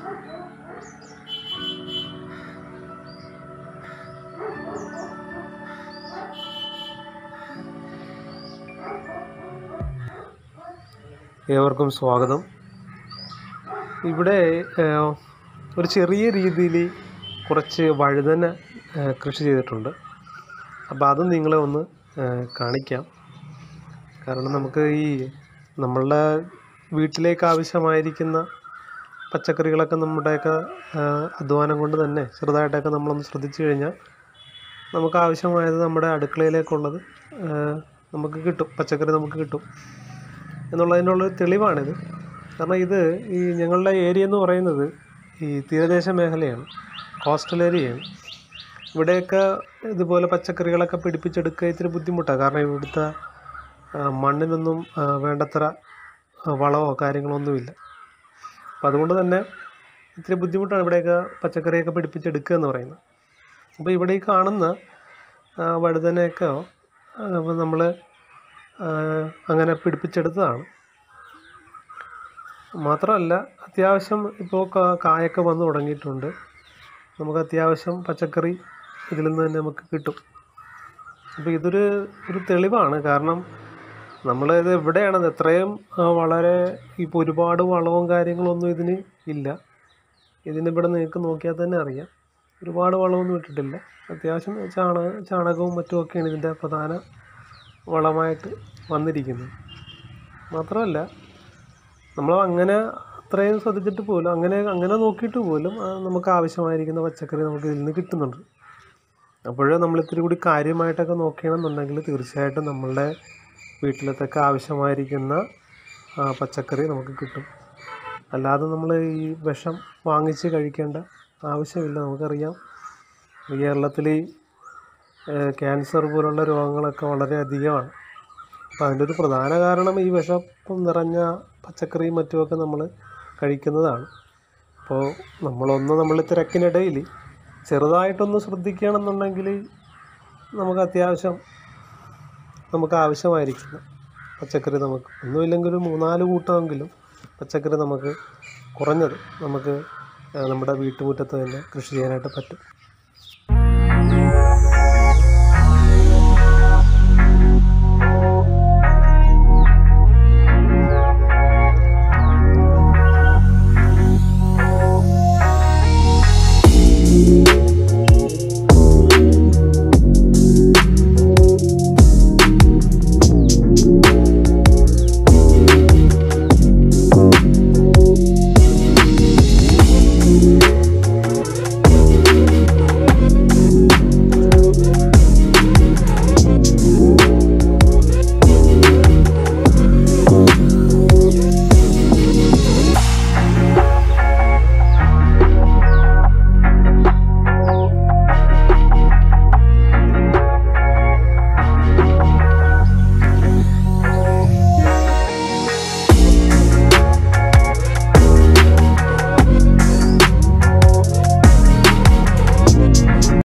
ഏവർക്കും സ്വാഗതം ഇവിടെ ഏഹ്, ഒരു ചെറിയ രീതിയിൽ കുറച്ച് വഴുതന ഏഹ്, കൃഷി ചെയ്തിട്ടുണ്ട് അപ്പോൾ അത് നിങ്ങളെ ഒന്ന് ഏഹ്, കാണിക്കാം കാരണം നമുക്ക് ഈ നമ്മളുടെ വീട്ടിലേക്ക് ആവശ്യമായിരിക്കുന്ന പച്ചക്കറികളൊക്കെ നമ്മുടെയൊക്കെ ഏഹ്, അധ്വാനം കൊണ്ട് തന്നെ ചെറുതായിട്ടൊക്കെ നമ്മളൊന്ന് ശ്രദ്ധിച്ചു കഴിഞ്ഞാൽ നമുക്ക് ആവശ്യമായത് നമ്മുടെ അടുക്കളയിലേക്കുള്ളത് ഏഹ്, നമുക്ക് കിട്ടും പച്ചക്കറി നമുക്ക് കിട്ടും എന്നുള്ളതിനുള്ള ഒരു തെളിവാണിത് കാരണം ഇത് ഈ ഞങ്ങളുടെ ഏരിയ എന്ന് പറയുന്നത് ഈ തീരദേശ മേഖലയാണ് കോസ്റ്റൽ ഏരിയയാണ് ഇവിടെയൊക്കെ ഇതുപോലെ പച്ചക്കറികളൊക്കെ പിടിപ്പിച്ചെടുക്കുക ഇത്തിരി ബുദ്ധിമുട്ടാണ് കാരണം ഇവിടുത്തെ ആ, മണ്ണിനൊന്നും ആ, വേണ്ടത്ര ആ, വളമോ കാര്യങ്ങളോ ഒന്നുമില്ല അപ്പം അതുകൊണ്ട് തന്നെ ഇത്തിരി ബുദ്ധിമുട്ടാണ് ഇവിടെയൊക്കെ പച്ചക്കറിയൊക്കെ പിടിപ്പിച്ചെടുക്കുക എന്ന് പറയുന്നത് അപ്പോൾ ഇവിടെ ഈ കാണുന്ന ആ, വഴുതനയൊക്കെ നമ്മൾ അങ്ങനെ പിടിപ്പിച്ചെടുത്തതാണ് മാത്രമല്ല അത്യാവശ്യം ഇപ്പോൾ കാ- കായൊക്കെ വന്നു തുടങ്ങിയിട്ടുണ്ട് നമുക്ക് അത്യാവശ്യം പച്ചക്കറി ഇതിൽ നിന്ന് തന്നെ നമുക്ക് കിട്ടും അപ്പോൾ ഇതൊരു ഒരു തെളിവാണ് കാരണം നമ്മൾ ഇത് എവിടെയാണത് എത്രയും ആ, വളരെ ഇപ്പോൾ ഒരുപാട് വളവും കാര്യങ്ങളൊന്നും ഇതിന് ഇല്ല ഇതിന് ഇവിടെ നിങ്ങൾക്ക് നോക്കിയാൽ തന്നെ അറിയാം ഒരുപാട് വളമൊന്നും ഇട്ടിട്ടില്ല അത്യാവശ്യം ചാണക ചാണകവും മറ്റുമൊക്കെയാണ് ഇതിൻ്റെ പ്രധാന വളമായിട്ട് വന്നിരിക്കുന്നത് മാത്രമല്ല നമ്മൾ അങ്ങനെ അത്രയും ശ്രദ്ധിച്ചിട്ട് പോലും അങ്ങനെ അങ്ങനെ നോക്കിയിട്ട് പോലും ആ, നമുക്ക് ആവശ്യമായിരിക്കുന്ന പച്ചക്കറി നമുക്ക് ഇതിൽ നിന്ന് കിട്ടുന്നുണ്ട് അപ്പോൾ നമ്മൾ ഇത്തിരി കൂടി കാര്യമായിട്ടൊക്കെ നോക്കുകയാണെന്നുണ്ടെങ്കിൽ തീർച്ചയായിട്ടും നമ്മളുടെ വീട്ടിലത്തൊക്കെ ആവശ്യമായിരിക്കുന്ന ആ, പച്ചക്കറി നമുക്ക് കിട്ടും അല്ലാതെ നമ്മൾ ഈ വിഷം വാങ്ങിച്ച് കഴിക്കേണ്ട ആവശ്യമില്ല നമുക്കറിയാം ഈ കേരളത്തിൽ ഈ ക്യാൻസർ പോലുള്ള രോഗങ്ങളൊക്കെ വളരെ അധികമാണ് അപ്പോൾ അതിൻ്റെ ഒരു പ്രധാന കാരണം ഈ വിഷം നിറഞ്ഞ പച്ചക്കറിയും മറ്റുമൊക്കെ നമ്മൾ കഴിക്കുന്നതാണ് അപ്പോൾ നമ്മളൊന്ന് നമ്മൾ തിരക്കിനിടയിൽ ചെറുതായിട്ടൊന്ന് ശ്രദ്ധിക്കുകയാണെന്നുണ്ടെങ്കിൽ നമുക്ക് അത്യാവശ്യം നമുക്ക് ആവശ്യമായിരിക്കുന്ന പച്ചക്കറി നമുക്ക് ഒന്നുമില്ലെങ്കിൽ ഒരു മൂന്നാല് കൂട്ടമെങ്കിലും പച്ചക്കറി നമുക്ക് കുറഞ്ഞത് നമുക്ക് ആ, നമ്മുടെ വീട്ടുമുറ്റത്ത് തന്നെ കൃഷി ചെയ്യാനായിട്ട് പറ്റും